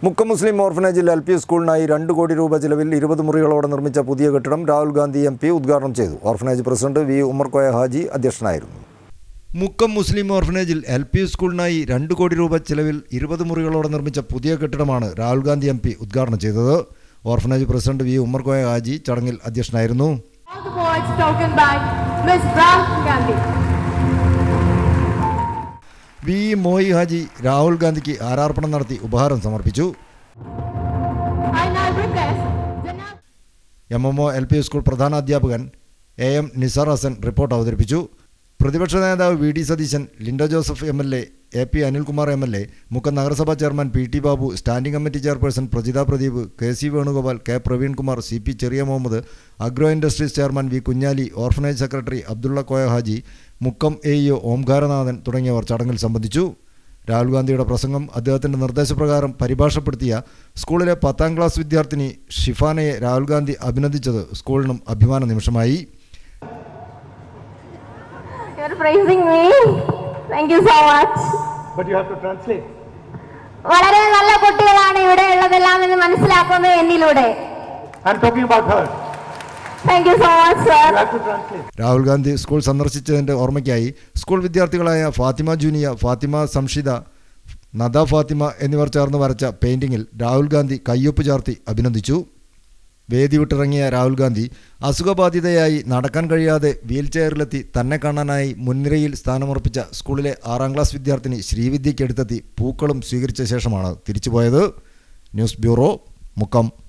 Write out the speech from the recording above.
Mukkam Muslim ഓർഫനേജിൽ L P സ്കൂളിനായി രണ്ട് കോടി രൂപ ചിലവിൽ ഇരുപത് മുറികളോടെ നിർമ്മിച്ച പുതിയ കെട്ടിടം രാഹുൽ ഗാന്ധി എം പി ഉദ്ഘാടനം ചെയ്തു orphanage president V Ummarkoya Haji അധ്യക്ഷനായിരുന്നു മുക്കം മുസ്ലിം ഓർഫനേജിൽ എൽ പി സ്കൂളിനായി രണ്ട് കോടി രൂപ ചിലവിൽ ഇരുപത് മുറികളോടെ നിർമ്മിച്ച പുതിയ കെട്ടിടമാണ് രാഹുൽ ഗാന്ധി എം പി ഉദ്ഘാടനം ചെയ്തത് orphanage president V Ummarkoya Haji ചടങ്ങിൽ അധ്യക്ഷനായിരുന്നു All the words spoken by Ms. Rahul Gandhi. V Moyi Haji Rahul ഗാന്ധിക്ക് ആരാർപ്പണം നടത്തി ഉപഹാരം സമർപ്പിച്ചു I now request Janab M M O L P school പ്രധാനാധ്യാപകൻ A M Nisar Hasan report അവതരിപ്പിച്ചു പ്രതിപക്ഷ നേതാവ് V D Satheesan Lindo Joseph M L A A P Anilkumar M L A Mukkam നഗരസഭാ chairman P T Babu standing committee chairperson Prajitha Pradeep K C Venugopal K Praveenkumar C P Cheriya Muhammad agro industries chairman V Kunjali orphanage secretary Abdulla Koya Haji Mukkam A E O Omkaranathan തുടങ്ങിയവർ ചടങ്ങിൽ സംബന്ധിച്ചു രാഹുൽ ഗാന്ധിയുടെ പ്രസംഗം അദ്ദേഹത്തിൻ്റെ നിർദ്ദേശപ്രകാരം പരിഭാഷപ്പെടുത്തിയ സ്കൂളിലെ പത്താം ക്ലാസ് വിദ്യാർത്ഥിനി ഷിഫാനയെ രാഹുൽ ഗാന്ധി അഭിനന്ദിച്ചത് സ്കൂളിനും അഭിമാന നിമിഷമായി You're praising me. Thank you so much. But you have to translate. വളരെ നല്ല കുട്ടികളാണ് ഇവിടെ ഉള്ളതെല്ലാം എന്ന് മനസ്സിലാക്കുന്നത് എന്നിലൂടെ I'm talking about her. Thank you so much You sir have to translate. Rahul Gandhi school സന്ദർശിച്ചതിൻ്റെ ഓർമ്മയ്ക്കായി സ്കൂൾ വിദ്യാർത്ഥികളായ ഫാത്തിമ ജൂനിയ ഫാത്തിമ സംഷിത നദ ഫാത്തിമ എന്നിവർ ചേർന്ന് വരച്ച പെയിൻറ്റിങ്ങിൽ രാഹുൽ ഗാന്ധി കയ്യൊപ്പ് ചാർത്തി അഭിനന്ദിച്ചു വേദി വിട്ടിറങ്ങിയ രാഹുൽ ഗാന്ധി അസുഖബാധിതയായി നടക്കാൻ കഴിയാതെ വീൽ ചെയറിലെത്തി തന്നെ കാണാനായി മുൻനിരയിൽ സ്ഥാനമുറപ്പിച്ച സ്കൂളിലെ ആറാം ക്ലാസ് വിദ്യാർത്ഥിനി ശ്രീവിദ്യയ്ക്കടുത്തെത്തി പൂക്കളും സ്വീകരിച്ച ശേഷമാണ് തിരിച്ചുപോയത് ന്യൂസ് ബ്യൂറോ മുക്കം